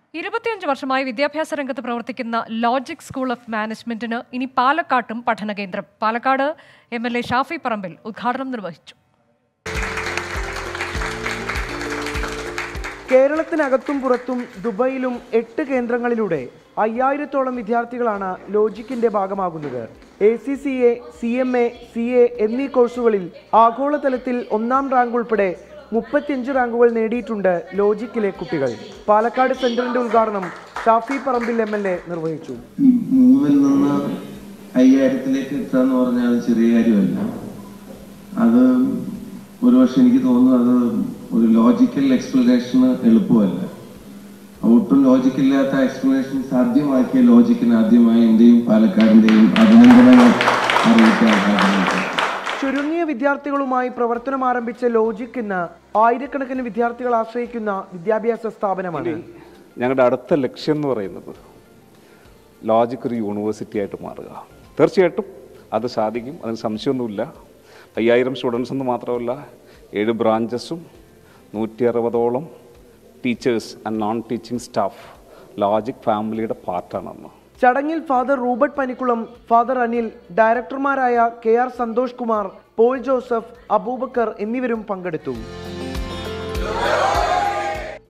ഇരുപത്തിയഞ്ച് വർഷമായി വിദ്യാഭ്യാസ രംഗത്ത് പ്രവർത്തിക്കുന്ന ലോജിക് സ്കൂൾ ഓഫ് മാനേജ്മെന്റിന് ഇനി പാലക്കാട്ടും പഠന കേന്ദ്രം Palakkad M L A Shafi Parambil ഉദ്ഘാടനം നിർവഹിച്ചു കേരളത്തിനകത്തും പുറത്തും ദുബൈയിലും എട്ട് കേന്ദ്രങ്ങളിലൂടെ അയ്യായിരത്തോളം വിദ്യാർത്ഥികളാണ് ലോജിക്കിന്റെ ഭാഗമാകുന്നത് A C C A C M A C A എന്നീ കോഴ്സുകളിൽ ആഗോളതലത്തിൽ ഒന്നാം റാങ്ക് ഉൾപ്പെടെ മുപ്പത്തിയഞ്ച് റാങ്കുകൾ നേടിയിട്ടുണ്ട് ലോജിക്കിലെ കുട്ടികൾ പാലക്കാട് സെന്ററിന്റെ ഉദ്ഘാടനം Shafi Parambil M L A നിർവഹിച്ചു ഈ മൂന്നിൽ നിന്ന് അയ്യായിരത്തിലേക്ക് എത്തുക എന്ന് പറഞ്ഞാൽ അത് ചെറിയ കാര്യമല്ല അത് ഒരുപക്ഷെ എനിക്ക് തോന്നുന്നു അത് ഒരു ലോജിക്കൽ എക്സ്പ്ലനേഷന് എളുപ്പമല്ല ഒട്ടും ലോജിക്കില്ലാത്ത എക്സ്പ്ലനേഷൻ സാധ്യമാക്കിയ ലോജിക്കിന് ആദ്യമായി എന്റെയും പാലക്കാടിന്റെയും അഭിനന്ദനങ്ങൾ അറിയിക്കാൻ ആഗ്രഹിക്കുന്നു ചുരുങ്ങിയ വിദ്യാർത്ഥികളുമായി പ്രവർത്തനം ആരംഭിച്ച ലോജിക് ഇന്ന് ആയിരക്കണക്കിന് വിദ്യാർത്ഥികൾ ആശ്രയിക്കുന്ന വിദ്യാഭ്യാസ സ്ഥാപനമാണ് ഞങ്ങളുടെ അടുത്ത ലക്ഷ്യം എന്ന് പറയുന്നത് ലോജിക് ഒരു യൂണിവേഴ്സിറ്റി ആയിട്ട് മാറുക തീർച്ചയായിട്ടും അത് സാധിക്കും അതിന് സംശയമൊന്നുമില്ല അയ്യായിരം സ്റ്റുഡൻസ് എന്ന് മാത്രമല്ല ഏഴ് ബ്രാഞ്ചസും നൂറ്റി അറുപതോളം teachers and non teaching staff Logic ഫാമിലിയുടെ പാർട്ടാണെന്ന് ചടങ്ങിൽ father Robert Panikkulam father Anil ഡയറക്ടർമാരായ K R Santhosh Kumar Paul Joseph Aboobacker എന്നിവരും പങ്കെടുത്തു